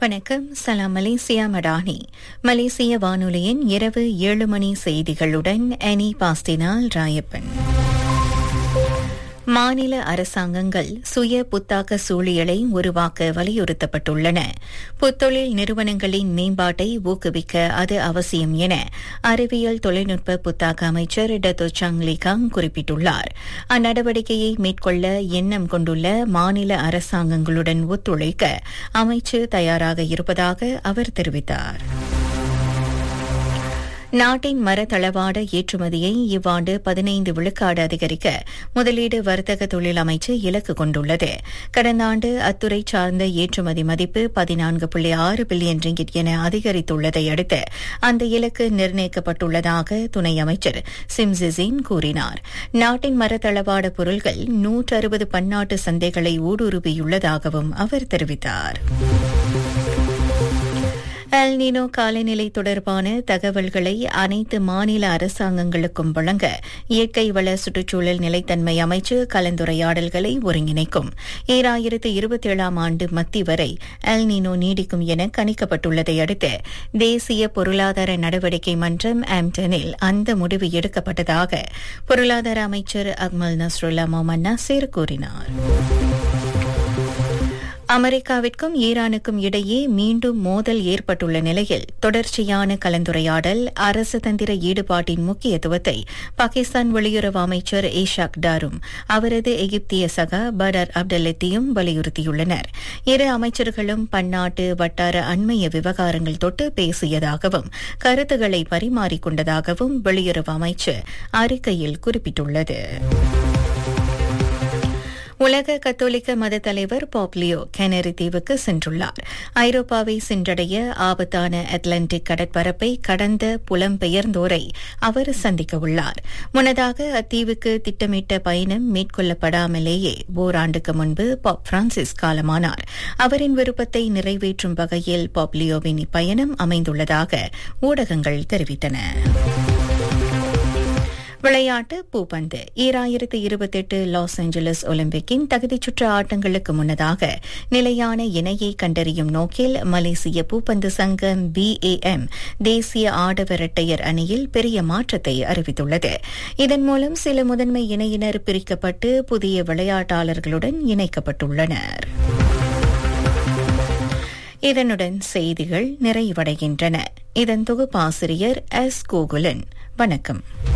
வணக்கம் சலாம் மலேசியா மடானி மலேசிய வானொலியின் இரவு ஏழு மணி செய்திகளுடன் அனி பாஸ்டினால் ராயப்பன் மாநில அரசாங்கங்கள் சுய புத்தாக்க சூழியலை உருவாக்க வலியுறுத்தப்பட்டுள்ளன புத்தொழில் நிறுவனங்களின் மேம்பாட்டை ஊக்குவிக்க அது அவசியம் என அறிவியல் தொழில்நுட்ப புத்தாக்க அமைச்சர் டத்தோ சங் லிகாங் குறிப்பிட்டுள்ளார் அந்நடவடிக்கையை மேற்கொள்ள எண்ணம் கொண்டுள்ள மாநில அரசாங்கங்களுடன் ஒத்துழைக்க அமைச்சு தயாராக இருப்பதாக அவர் தெரிவித்தார் நாட்டின் மரத்தளவாட ஏற்றுமதியை இவ்வாண்டு பதினைந்து விழுக்காடு அதிகரிக்க முதலீடு வர்த்தக தொழில் அமைச்சு இலக்கு கொண்டுள்ளது கடந்த ஆண்டு அத்துறை சார்ந்த ஏற்றுமதி மதிப்பு பதினான்கு புள்ளி ஆறு பில்லியன் ரிங்கிட் என அதிகரித்துள்ளதை அடுத்து அந்த இலக்கு நிர்ணயிக்கப்பட்டுள்ளதாக துணை அமைச்சர் சிம்சிசின் கூறினார் நாட்டின் மரத்தளவாட பொருட்கள் நூற்று அறுபது பன்னாட்டு சந்தைகளை ஊடுருவியுள்ளதாகவும் அவர் தெரிவித்தார் எல் நீனோ காலநிலை தொடர்பான தகவல்களை அனைத்து மாநில அரசாங்கங்களுக்கும் வழங்க இயற்கை வள சுற்றுச்சூழல் நிலைத்தன்மை அமைச்சு கலந்துரையாடல்களை ஒருங்கிணைக்கும் ஈராயிரத்து இருபத்தேழாம் ஆண்டு மத்தி வரை எல் நீனோ நீடிக்கும் என கணிக்கப்பட்டுள்ளதை அடுத்து தேசிய பொருளாதார நடவடிக்கை மன்றம் ஆம்டனில் அந்த முடிவு எடுக்கப்பட்டதாக பொருளாதார அமைச்சர் அக்மல் நஸ்ருல்லா மொமன் நசீர் கூறினார் அமெரிக்காவிற்கும் ஈரானுக்கும் இடையே மீண்டும் மோதல் ஏற்பட்டுள்ள நிலையில் தொடர்ச்சியான கலந்துரையாடல் அரசு தந்திர ஈடுபாட்டின் முக்கியத்துவத்தை பாகிஸ்தான் வெளியுறவு அமைச்சர் ஏஷாக் டாரும் அவரது எகிப்திய சகா படர் அப்டல்லெத்தியும் வலியுறுத்தியுள்ளனர் இரு அமைச்சர்களும் பன்னாட்டு வட்டார அண்மைய விவகாரங்கள் தொட்டு பேசியதாகவும் கருத்துக்களை பரிமாறிக்கொண்டதாகவும் வெளியுறவு அமைச்சு அறிக்கையில் குறிப்பிட்டுள்ளது உலக கத்தோலிக்க மத தலைவர் பாப்லியோ கெனரி தீவுக்கு சென்றுள்ளார் ஐரோப்பாவை சென்றடைய ஆபத்தான அட்லாண்டிக் கடற்பரப்பை கடந்த புலம்பெயர்ந்தோரை அவர் சந்திக்க உள்ளார் முன்னதாக அத்தீவுக்கு திட்டமிட்ட பயணம் மேற்கொள்ளப்படாமலேயே ஓராண்டுக்கு முன்பு பாப் பிரான்சிஸ் காலமானார் அவரின் விருப்பத்தை நிறைவேற்றும் வகையில் பாப்லியோவின் இப்பயணம் அமைந்துள்ளதாக ஊடகங்கள் தெரிவித்தன விளையாட்டு பூப்பந்து ஈராயிரத்து இருபத்தெட்டு லாஸ் ஏஞ்சலஸ் ஒலிம்பிக்கின் தகுதிச் சுற்று ஆட்டங்களுக்கு முன்னதாக நிலையான இணையை கண்டறியும் நோக்கில் மலேசிய பூப்பந்து சங்கம் பிஏஎம் தேசிய ஆடவர் இரட்டையர் அணியில் பெரிய மாற்றத்தை அறிவித்துள்ளது இதன் மூலம் சில முதன்மை இணையினர் பிரிக்கப்பட்டு புதிய விளையாட்டாளர்களுடன் இணைக்கப்பட்டுள்ளனர் இதனுடன் செய்திகள் நிறைவடைகின்றன இதன் தொகுப்பாசிரியர் எஸ் கோகுலன் வணக்கம்